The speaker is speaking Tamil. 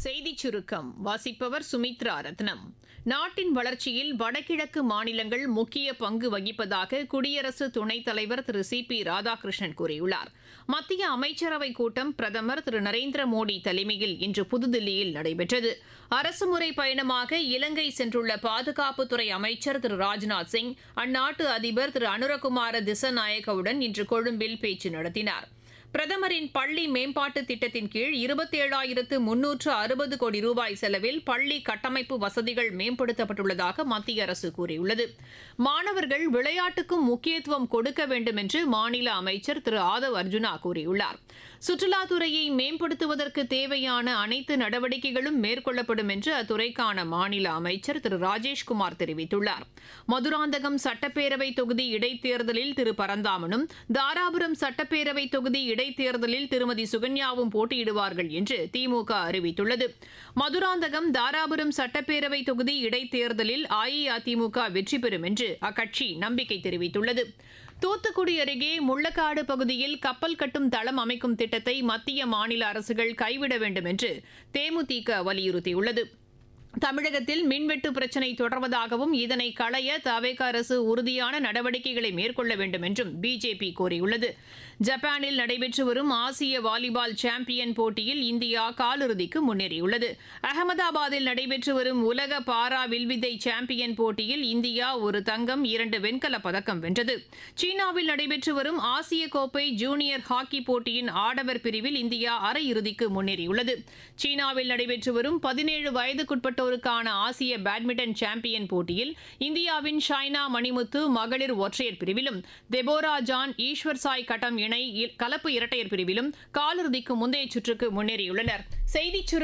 செய்திச் சுருக்கம் வாசிப்பவர் சுமித்ரா ரத்னம் நாட்டின் வளர்ச்சியில் வடகிழக்கு மாநிலங்கள் முக்கிய பங்கு வகிப்பதாக குடியரசு துணைத் தலைவர் திரு சி பி ராதாகிருஷ்ணன் கூறியுள்ளார் மத்திய அமைச்சரவைக் கூட்டம் பிரதமர் திரு நரேந்திர மோடி தலைமையில் இன்று புதுதில்லியில் நடைபெற்றது அரசுமுறை பயணமாக இலங்கை சென்றுள்ள பாதுகாப்புத்துறை அமைச்சர் திரு ராஜ்நாத் சிங் அந்நாட்டு அதிபர் திரு அனுரகுமார திசநாயகவுடன் இன்று கொழும்பில் பேச்சு நடத்தினார் பிரதமரின் பள்ளி மேம்பாட்டு திட்டத்தின் கீழ் இருபத்தேழாயிரத்து முன்னூற்று அறுபது கோடி ரூபாய் செலவில் பள்ளி கட்டமைப்பு வசதிகள் மேம்படுத்தப்பட்டுள்ளதாக மத்திய அரசு கூறியுள்ளது மாணவர்கள் விளையாட்டுக்கும் முக்கியத்துவம் கொடுக்க வேண்டும் என்று மாநில அமைச்சர் திரு ஆதவ் அர்ஜுனா கூறியுள்ளார் சுற்றுலாத்துறையை மேம்படுத்துவதற்கு தேவையான அனைத்து நடவடிக்கைகளும் மேற்கொள்ளப்படும் என்று அத்துறைக்கான மாநில அமைச்சர் திரு ராஜேஷ்குமார் தெரிவித்துள்ளார் மதுராந்தகம் சட்டப்பேரவை தொகுதி இடைத்தேர்தலில் திரு பரந்தாமனும் தாராபுரம் சட்டப்பேரவை தொகுதி இடைத்தேர்தலில் திருமதி சுகன்யாவும் போட்டியிடுவார்கள் என்று திமுக அறிவித்துள்ளது மதுராந்தகம் தாராபுரம் சட்டப்பேரவை தொகுதி இடைத்தேர்தலில் அஇஅதிமுக வெற்றி பெறும் என்று அக்கட்சி நம்பிக்கை தெரிவித்துள்ளது தூத்துக்குடி அருகே முள்ளக்காடு பகுதியில் கப்பல் கட்டும் தளம் அமைக்கும் திட்டத்தை மத்திய மாநில அரசுகள் கைவிட வேண்டும் என்று தேமுதிக வலியுறுத்தியுள்ளது தமிழகத்தில் மின்வெட்டு பிரச்சினை தொடர்வதாகவும் இதனை களைய தவேக அரசு உறுதியான நடவடிக்கைகளை மேற்கொள்ள வேண்டும் என்றும் பிஜேபி கோரியுள்ளது ஜப்பானில் நடைபெற்று வரும் ஆசிய வாலிபால் சாம்பியன் போட்டியில் இந்தியா காலிறுதிக்கு முன்னேறியுள்ளது அகமதாபாத்தில் நடைபெற்று வரும் உலக பாரா வில்வித்தை சாம்பியன் போட்டியில் இந்தியா ஒரு தங்கம் இரண்டு வெண்கலப் பதக்கம் வென்றது சீனாவில் நடைபெற்று வரும் ஆசிய கோப்பை ஜூனியர் ஹாக்கி போட்டியின் ஆடவர் பிரிவில் இந்தியா அரையிறுதிக்கு முன்னேறியுள்ளது சீனாவில் நடைபெற்று வரும் பதினேழு வயதுக்குட்பட்டோருக்கான ஆசிய பேட்மிண்டன் சாம்பியன் போட்டியில் இந்தியாவின் ஷைனா மணிமுத்து மகளிர் ஒற்றையர் பிரிவிலும் தெபோரா ஜான் ஈஸ்வர் சாய் கட்டம் இணை கலப்பு இரட்டையர் பிரிவிலும் காலிறுதிக்கு முந்தைய சுற்றுக்கு முன்னேறியுள்ளனர் செய்திச் சுரு